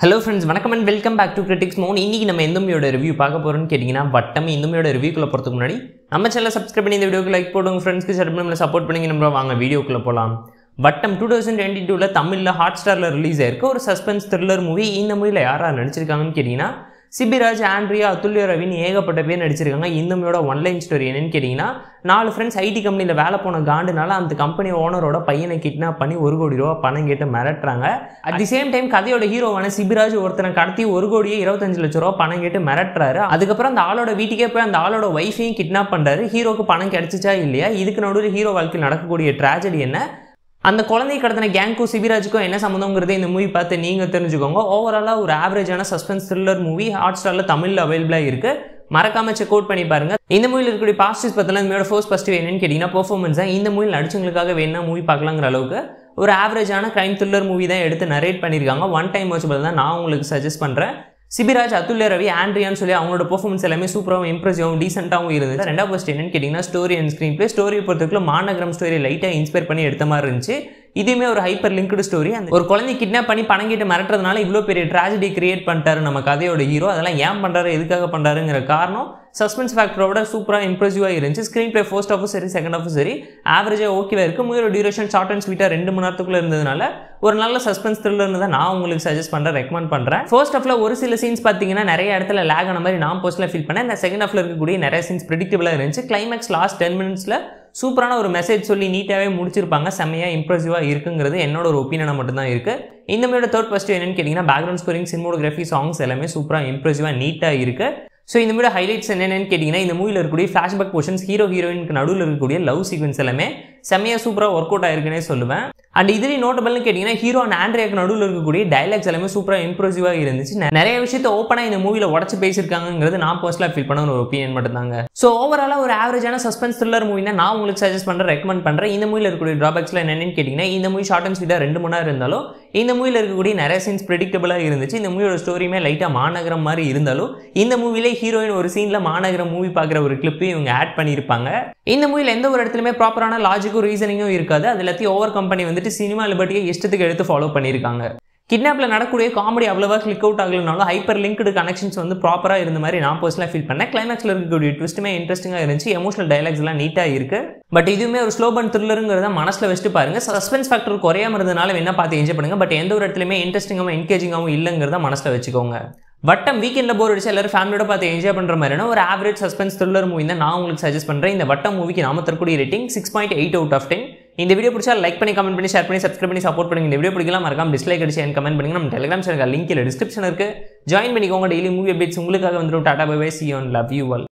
hello friends வணக்கம் and welcome back to critics மோன் இன்னைக்கு நம்ம எந்த மூவியோட ரிவ்யூ பார்க்க போகிறோம்னு கேட்டிங்கன்னா வட்டம் இந்த மூவியோட ரிவ்யூக்குள்ள போகிறதுக்கு முன்னாடி நம்ம சேனலை சப்ஸ்கிரைப் பண்ணி இந்த வீடியோக்கு லைக் போடுங்க ஃப்ரெண்ட்ஸ்க்கு ஷேர் பண்ணி சப்போர்ட் பண்ணி நம்ம வாங்க வீடியோக்குள்ளே போகலாம் வட்டம் டூ தௌசண்ட் டுவெண்ட்டி டூவில் தமிழில் ஹாட் ஸ்டாரில் ரிலீஸ் ஆயிருக்கு ஒரு சஸ்பென்ஸ் த்ரில்லர் மூவி இந்த மூவியில் யாராக நடிச்சிருக்காங்கன்னு கேட்டிங்கன்னா சிபிராஜ் ஆண்ட்ரியா அதுல்ய ரவின்னு ஏகப்பட்ட பேர் நடிச்சிருக்காங்க இந்த மூவியோட ஒன்லைன் ஸ்டோரி என்னன்னு கேட்டிங்கன்னா நாலு ஃப்ரெண்ட்ஸ் ஐடி கம்பெனியில் வேலை போன காண்டுனால அந்த கம்பெனி ஓனரோட பையனை கிட்னாப் பண்ணி ஒரு கோடி ரூபா பணம் கேட்டு மிரட்டுறாங்க அட் தி சேம் டைம் கதையோட ஹீரோவான சிபிராஜ் ஒருத்தனை கடத்தி ஒரு கோடியே இருபத்தஞ்சு லட்ச ரூபா பணம் கேட்டு மிரட்டுறாரு அதுக்கப்புறம் அந்த ஆளோட வீட்டுக்கே போய் அந்த ஆளோட ஒய்ஃபையும் கிட்னாப் பண்ணுறாரு ஹீரோக்கு பணம் கிடைச்சிச்சா இல்லையா இதுக்கு நடுவில் ஹீரோ வாழ்க்கையில் நடக்கக்கூடிய ட்ராஜடி என்ன அந்த குழந்தை கடத்தின கேங்க்கும் சிபிராஜுக்கும் என்ன சம்மந்தங்கிறது இந்த மூவி பார்த்து நீங்கள் தெரிஞ்சுக்கோங்க ஓவராலாக ஒரு ஆவரேஜான சஸ்பென்ஸ் த்ரில்லர் மூவி ஹாட் ஸ்டாரில் தமிழில் அவைலபிளாக இருக்குது மறக்காம செக் அவுட் பண்ணி பாருங்க இந்த மூவியில் இருக்கக்கூடிய பாசிட்டிவ்ஸ் பார்த்தலாம் இந்த ஃபர்ஸ்ட் ஃபஸ்ட்டு என்னன்னு கேட்டிங்கன்னா பெர்ஃபார்மன்ஸ் தான் இந்த மூவியில் நடிச்சவங்களுக்காக வேணா மூவி பார்க்கலாங்கிற அளவுக்கு ஒரு ஆவரேஜான கிரைம் த்ரில்லர் மூவி தான் எடுத்து நரேட் பண்ணியிருக்காங்க ஒன் டைம் வாட்சபிள் தான் நான் உங்களுக்கு சஜஸ்ட் பண்ணுறேன் சிபிராஜ் அதுல்ய ரவி ஆண்ட்ரியான்னு சொல்லி அவங்களோட பெர்ஃபார்மன்ஸ் எல்லாமே சூப்பராகவும் இம்ப்ரெசிவாகவும் டீசெண்டாகவும் இருந்தது ரெண்டாவது ஃபஸ்ட் என்னன்னு கேட்டிங்கன்னா story and screenplay story பொறுத்தவரைக்கும் மாநகரம் ஸ்டோரி லைட்டாக இன்ஸ்பயர் பண்ணி எடுத்த மாதிரி இருந்துச்சு இதுவுமே ஒரு ஹைப்பர் லிங்க்டு ஸ்டோரி அந்த ஒரு குழந்தை கிட்னாப் பண்ணி பணம் கேட்டு மிரட்டுறதுனால இவ்வளோ பெரிய ட்ராஜடி கிரியேட் பண்ணிட்டாரு நம்ம கதையோட ஹீரோ அதெல்லாம் ஏன் பண்ணுறாரு எதுக்காக பண்ணுறாருங்கிற காரணம் சஸ்பென்ஸ் ஃபேக்டரோட சூப்பராக இம்ப்ரெசிவாக இருந்துச்சு ஸ்க்ரீன் பிளே ஃபர்ஸ்ட் ஆஃபும் சரி செகண்ட் ஆஃபும் சரி ஆவரேஜாக ஓகேவா இருக்குது மூவியோட டியூரேஷன் ஷார்ட் அண்ட் ஸ்வீட்டாக ரெண்டு மணி நேரத்துக்குள்ள இருந்ததுனால ஒரு நல்ல சஸ்பென்ஸ் த்ரில்லர்னு தான் நான் உங்களுக்கு சஜஸ்ட் பண்ணுறேன் ரெக்கமெண்ட் பண்ணுறேன் ஃபர்ஸ்ட் ஆஃப்ல ஒரு சில சீன்ஸ் பார்த்தீங்கன்னா நிறைய இடத்துல லேக் ஆன மாதிரி நான் பர்சனலாக ஃபீல் பண்ணேன் இந்த செகண்ட் ஆஃப்ல இருக்கக்கூடிய நிறைய சீன்ஸ் ப்ரிடிக்டபிளாக இருந்துச்சு கிளைமேக்ஸ் லாஸ்ட் டென் மினிட்ஸில் சூப்பரான ஒரு மெசேஜ் சொல்லி நீட்டாகவே முடிச்சிருப்பாங்க செம்மையாக இம்ப்ரெசிவாக இருக்குங்கிறது என்னோட ஒரு ஒப்பீனியனாக மட்டும்தான் இருக்குது இந்த மாதிரியோட தேர்ட் ஃபஸ்ட்டு என்னன்னு கேட்டிங்கன்னா பேக்ரவுண்ட் ஸ்கோரிங் சினிமோகிராஃபி சாங்ஸ் எல்லாமே சூப்பராக இம்ப்ரெசிவாக நீட்டாக இருக்குது ஸோ இந்த மாதிரி ஹைலைட்ஸ் என்னென்னு கேட்டிங்கன்னா இந்த மூவியில் இருக்கக்கூடிய ஃப்ளாஷ்பேக் போர்ஷன்ஸ் ஹீரோ ஹீரோயினுக்கு நடுவில் இருக்கக்கூடிய லவ் சீக்வன்ஸ் எல்லாமே செம்மையாக சூப்பராக ஒர்க் அவுட் ஆயிருக்குன்னே சொல்லுவேன் அண்ட் இதுலேயும் நோட்டபிள்னு கேட்டிங்கன்னா ஹீரோ அண்ட் ஆண்ட்ரியாக்கு நடுவில் இருக்கக்கூடிய டைலாக்ஸ் எல்லாமே சூப்பராக இம்ப்ரெசிவாக இருந்துச்சு நிறைய விஷயத்த ஓப்பனாக இந்த மூவியில் உடச்சு பேசியிருக்காங்கிறது நான் பர்சனலாக ஃபீல் பண்ண ஒரு ஒப்பீனியன் மட்டும்தாங்க ஸோ ஓவராலாக ஒரு ஆவரேஜான சஸ்பென்ஸ் த்ரில்லர் மூவி தான் நான் உங்களுக்கு சஜஸ்ட் பண்ணுறேன் ரெக்கமெண்ட் பண்ணுறேன் இந்த மூவியில் இருக்கக்கூடிய ட்ராபேக்ஸ்ல என்னென்னு கேட்டிங்கன்னா இந்த மூவி ஷார்ட் அண்ட் ஸ்வீட்டாக ரெண்டு மணி நேரம் இருந்தாலும் இந்த மூவியில் இருக்கக்கூடிய நிறைய சீன்ஸ் ப்ரெடிக்டபிளாக இருந்துச்சு இந்த மூவியோட ஸ்டோரியுமே லைட்டாக மாநகரம் மாதிரி இருந்தாலும் இந்த மூவிலே ஹீரோயின் ஒரு சீனில் மாநகரம் மூவி பார்க்குற ஒரு கிளிப்பு இவங்க ஆட் பண்ணியிருப்பாங்க இந்த மூவியில் எந்த ஒரு இடத்துலையுமே ப்ராப்பரான லாஜிக்கும் ரீசனிங்கும் இருக்காது அது எல்லாத்தையும் ஓவர் கம்பெனி வந்துட்டு சினிமா லிபர்ட்டியை இஷ்டத்துக்கு எடுத்து ஃபாலோ பண்ணியிருக்காங்க கிட்னாப்பில் நடக்கூடிய காமெடி அவ்வளோவா கிளிக் அவுட் ஆகலனாலும் ஹைப்பர் லிங்க்டு கனெக்ஷன்ஸ் வந்து ப்ராப்பராக இருந்த மாதிரி நான் பர்சனலாக ஃபீல் பண்ணேன் கிளைமேக்ஸில் இருக்கக்கூடிய ட்விஸ்ட்டுமே இன்ட்ரெஸ்டிங்காக இருந்துச்சு எமோஷனல் டைலாக்ஸ் எல்லாம் நீட்டாக இருக்கு பட் இதுவுமே ஒரு ஸ்லோ பன் த்ரில்லருங்கிறத மனசில் வச்சுட்டு பாருங்க சஸ்பென்ஸ் ஃபேக்டர் குறையாம இருந்தனால என்ன பார்த்து என்ஜாய் பண்ணுங்க பட் எந்த ஒரு இடத்துலையுமே இன்ட்ரெஸ்டிங்காகவும் என்கேஜிங்காகவும் இல்லைங்கிறத மனசில் வச்சுக்கோங்க வட்டம் வீக்கெண்டில் போர் அடிச்சு எல்லாரும் ஃபேமிலியோட பார்த்து என்ஜாய் பண்ணுற மாதிரினா ஒரு ஆவரேஜ் சஸ்பென்ஸ் த்ரில்லர் மூவி தான் நான் உங்களுக்கு சஜஸ்ட் பண்ணுறேன் இந்த வட்டம் மூவிக்கு நாம தரக்கூடிய rating six point eight out of ten இந்த வீடியோ பிடிச்சா லைக் பண்ணி கமெண்ட் பண்ணி ஷேர் பண்ணி சப்ஸ்கிரைப் பண்ணி சப்போர்ட் பண்ணுங்க இந்த வீடியோ பிடிக்கலாம் மறக்காம டிஸ்லைக் அடிச்சு என் கமெண்ட் பண்ணுங்க நம்ம டெலிகிராம் சேனல் லிங்க் இல்லை டிஸ்கிரிப்ஷன் இருக்கு ஜாயின் பண்ணிக்கோங்க டெய்லி மூவி அப்டேட்ஸ் உங்களுக்காக வந்துடும் tata bye bye see on love you all